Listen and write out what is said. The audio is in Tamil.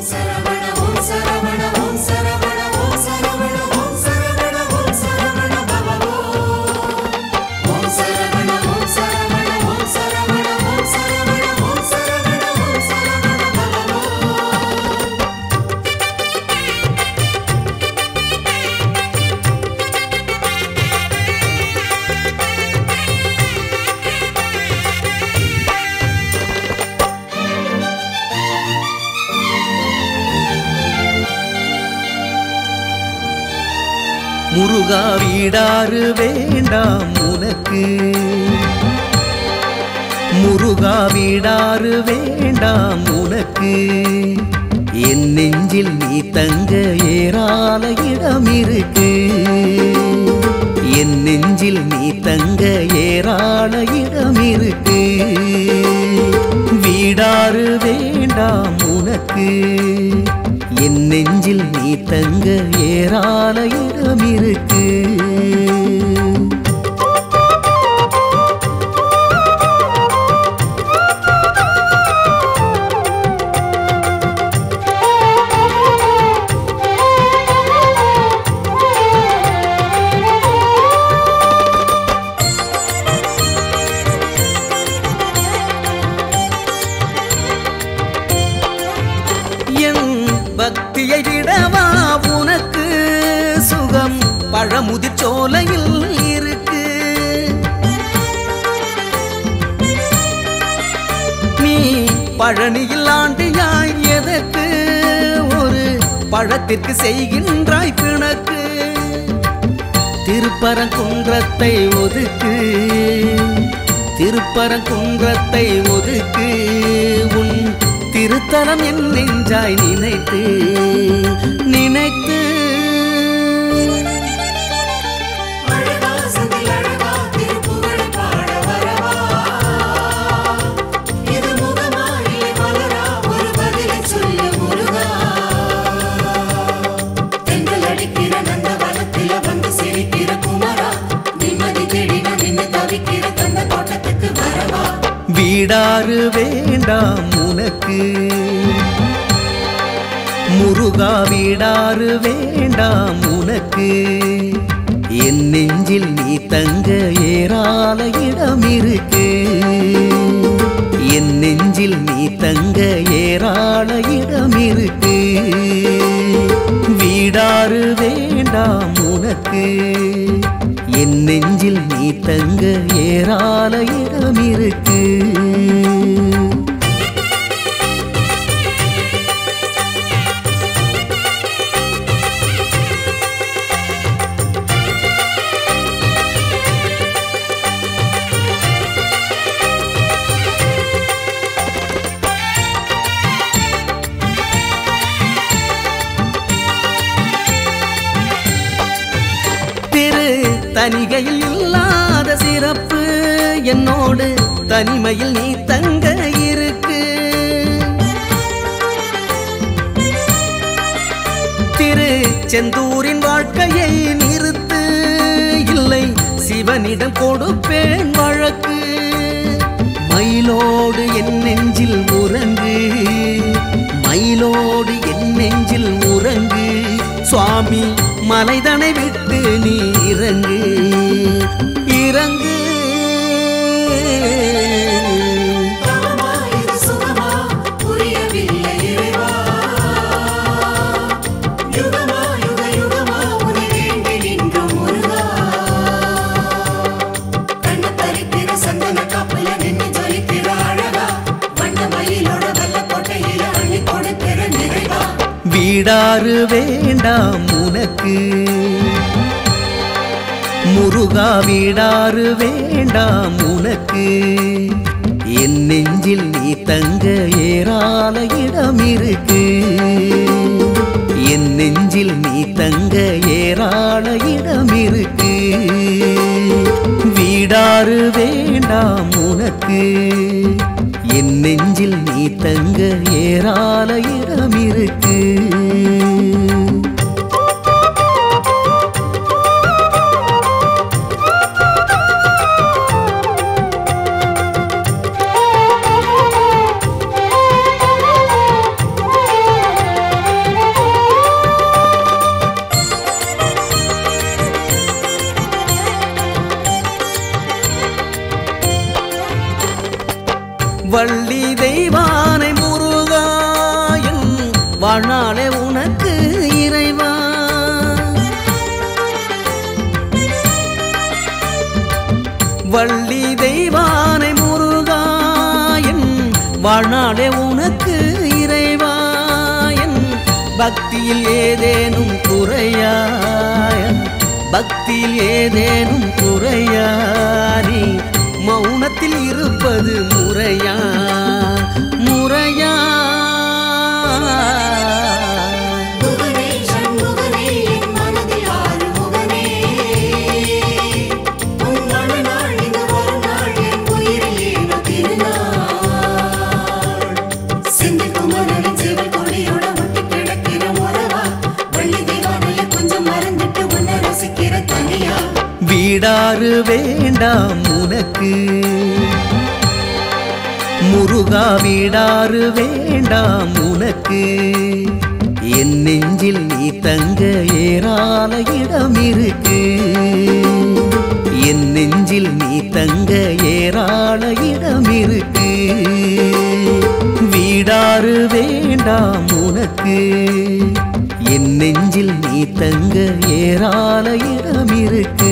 சரவண ஓம் சரவண ஓம் சரவண ஓம் சரவண ஓம் சரவண ஓம் சரவண பவ ஓம் சரவண ஓம் சரவண ஓம் சரவண ஓம் சரவண ஓம் சரவண ஓம் சரவண பவ முருகா வீடாறு வேண்டாம் உனக்கு முருகா வீடாறு வேண்டாம் உனக்கு என் நெஞ்சில் நீ தங்க ஏராள இடம் இருக்கு என் நெஞ்சில் நீ தங்க ஏராள இடம் இருக்கு வீடாறு வேண்டாம் உனக்கு என் நெஞ்சில் நீ தங்க ஏராள இடம் இருக்கு என் பக்தியை விடவா உனக்கு சுகம் பழமுதிர் சோலையில் இருக்கு நீ பழனியில் ஆண்டியாய் எதற்கு ஒரு பழத்திற்கு செய்கின்றாய் பிணக்கு திருப்பரங்குன்றத்தை ஒதுக்கு திருப்பரங்குன்றத்தை ஒதுக்கு உன் திருத்தலம் என் நெஞ்சாய் நினைத்து நினைத்து அழகா செந்தில் அழகா திருப்புகழ் பாட வரவா இது முகமா இல்லை மலரா ஒரு பதிலை சொல்லு முருகா தென்றல் அடிக்கிற நந்த வனத்தில வந்து சிரிக்கிற குமரா நிம்மதி தேடின நின்று தவிக்கிற தந்த தோட்டத்துக்கு வரவா வீடாறு வேண்டாம் உனக்கு முருகா வீடாறு வேண்டாம் உனக்கு என் நெஞ்சில் நீ தங்க ஏராள இடம் இருக்கு என் நெஞ்சில் நீ தங்க ஏராள இடம் இருக்கு வீடாறு வேண்டாம் உனக்கு என் நெஞ்சில் நீ தங்க ஏராள இடம் இருக்கு திரு தனிகையில் இல்லாத சிறப்பு என்னோடு தனிமையில் நீ தங்க இருக்கு திரு செந்தூரின் வாழ்க்கையை நிறுத்து இல்லை சிவனிடம் கொடுப்பேன் வழக்கு மயிலோடு என் நெஞ்சில் உறங்கு மயிலோடு என் நெஞ்சில் உறங்கு சுவாமி மலைதனை விட்டு நீ இறங்கு இறங்கு தவமா இது சுகமா புரியவில்லை இறைவா யுகமா யுக யுகமா உன்னை வேண்டி நின்ற முருகா கண்ணு தரிக்கிற சந்தன காப்புல நின்னு ஜொலிக்கிற அழகா வண்ண மயிலோட வெள்ள கோட்டையில அள்ளி கொடுக்கிற நிறைவா வீடாறு வேண்டாம் உனக்கு முருகா வீடாறு வேண்டாம் உனக்கு என் நெஞ்சில் நீ தங்க ஏராள இடம் இருக்கு என் நெஞ்சில் நீ தங்க ஏராள இடம் இருக்கு வீடாறு வேண்டாம் உனக்கு என் நெஞ்சில் நீ தங்க ஏராள இடம் இருக்கு வாழ்நாளே உனக்கு இறைவா வள்ளி தெய்வானை முருகாயன் வாழ்நாளே உனக்கு இறைவாயன் பக்தியில் ஏதேனும் குறையாயன் பக்தியில் ஏதேனும் குறையாரி மௌனத்தில் இருப்பது முறையா முறையா முகனே சண்முகனே என் மனதில் ஆறுமுகனே உன் மனநாள் இங்கு வரும் நாள் என் உயிரில் ஏனோ திருநாள் செந்தில் குமரனின் சேவல் கொடியோட ஒட்டி கிடக்கிற உறவா வள்ளி தெய்வானைய கொஞ்சம் மறந்துட்டு உன்னை ரசிக்கிற தனியா வீடாறு வேண்டாம் உனக்கு முருகா வீடாறு வேண்டாம் உனக்கு என் நெஞ்சில் நீ தங்க ஏராள இடம் இருக்கு என் நெஞ்சில் நீ தங்க ஏராள இடம் இருக்கு வீடாறு வேண்டாம் உனக்கு என் நெஞ்சில் நீ தங்க ஏராள இடம் இருக்கு